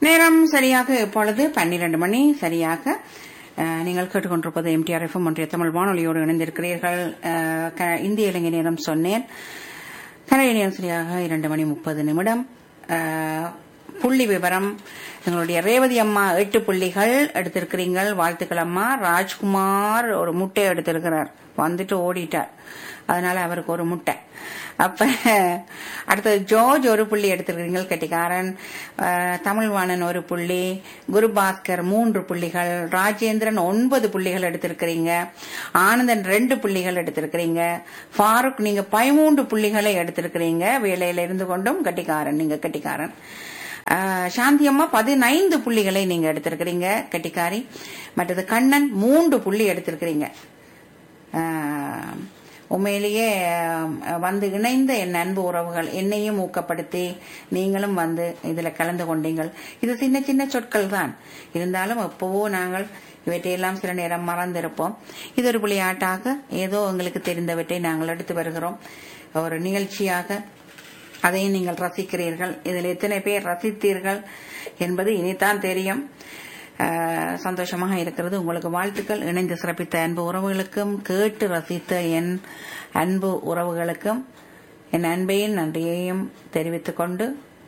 நேரம் சரியாக இப்பொழுது பன்னிரண்டு மணி சரியாக அஹ், நீங்கள் கேட்டுக்கொண்டிருப்பது எம்டிஆர் எஃப்எம் ஒன்றிய தமிழ் வானொலியோடு இணைந்திருக்கிறீர்கள் அஹ், க- இந்திய இளைஞர் நேரம் சொன்னேன் கனடிய நேரம் சரியாக இரண்டு மணி முப்பது நிமிடம் அஹ், புள்ளி விவரம் எங்களுடைய ரேவதி அம்மா எட்டு புள்ளிகள் எடுத்திருக்கிறீங்கள் வாழ்த்துக்கள் அம்மா ராஜ்குமார் ஒரு முட்டை எடுத்திருக்கிறார் வந்துட்டு ஓடிட்டார் அதனால அவருக்கு ஒரு முட்டை அப்ப அடுத்தது ஜோர்ஜ் ஒரு புள்ளி எடுத்திருக்கிறீர்கள் கெட்டிக்காரன் அஹ், தமிழ்வாணன் ஒரு புள்ளி குருபாஸ்கர் மூன்று புள்ளிகள் ராஜேந்திரன் ஒன்பது புள்ளிகள் எடுத்திருக்கிறீங்க ஆனந்தன் ரெண்டு புள்ளிகள் எடுத்திருக்கிறீங்க ஃபாரூக் நீங்க பதிமூன்று புள்ளிகளை எடுத்திருக்கிறீங்க வேலையில இருந்து கொண்டும் கெட்டிக்காரன் நீங்க கெட்டிக்காரன் அஹ், சாந்தி அம்மா பதினைந்து புள்ளிகளை நீங்க எடுத்திருக்கிறீங்க கெட்டிக்காரி மற்றது கண்ணன் மூன்று புள்ளி எடுத்திருக்கிறீங்க ஆஹ், உண்மையிலேயே ஆஹ், வந்து இணைந்த என் அன்பு உறவுகள் என்னையும் ஊக்கப்படுத்தி நீங்களும் வந்து இதுல கலந்து கொண்டீங்கள் இது சின்ன சின்ன சொற்கள் தான் இருந்தாலும் எப்பவோ நாங்கள் இவற்றையெல்லாம் சில நேரம் மறந்திருப்போம் இது ஒரு விளையாட்டாக ஏதோ எங்களுக்கு தெரிந்தவற்றை நாங்கள் எடுத்து வருகிறோம் ஒரு நிகழ்ச்சியாக அதையும் நீங்கள் ரசிக்கிறீர்கள் இதில் எத்தனை பேர் ரசித்தீர்கள் என்பது இனித்தான் தெரியும் ஆஹ், சந்தோஷமாக இருக்கிறது உங்களுக்கு வாழ்த்துக்கள் இணைந்து சிறப்பித்த அன்பு உறவுகளுக்கும் கேட்டு ரசித்த என் அன்பு உறவுகளுக்கும் என் அன்பையும் நன்றியையும் தெரிவித்துக் கொண்டு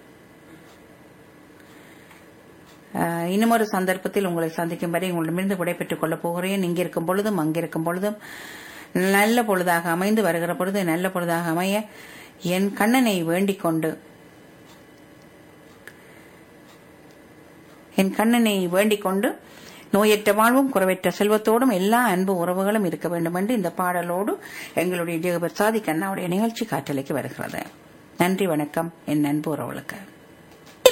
ஆஹ், இன்னும் ஒரு சந்தர்ப்பத்தில் உங்களை சந்திக்கும் வரை உங்களிடமிருந்து விடைபெற்றுக் கொள்ளப் போகிறேன் இங்கிருக்கும் பொழுதும் அங்கிருக்கும் பொழுதும் நல்ல பொழுதாக அமைந்து வருகிற பொழுது நல்ல பொழுதாக அமைய என் கண்ணனை வேண்டிக் கொண்டு என் கண்ணனை வேண்டிக் கொண்டு நோயற்ற வாழ்வும் குறைவற்ற செல்வத்தோடும் எல்லா அன்பு உறவுகளும் இருக்க வேண்டும் என்று இந்த பாடலோடு எங்களுடைய ஜெகபர் சாதி கண்ணாவுடைய நிகழ்ச்சி காற்றலைக்கு வருகிறது நன்றி வணக்கம் என் அன்பு உறவுகளுக்கு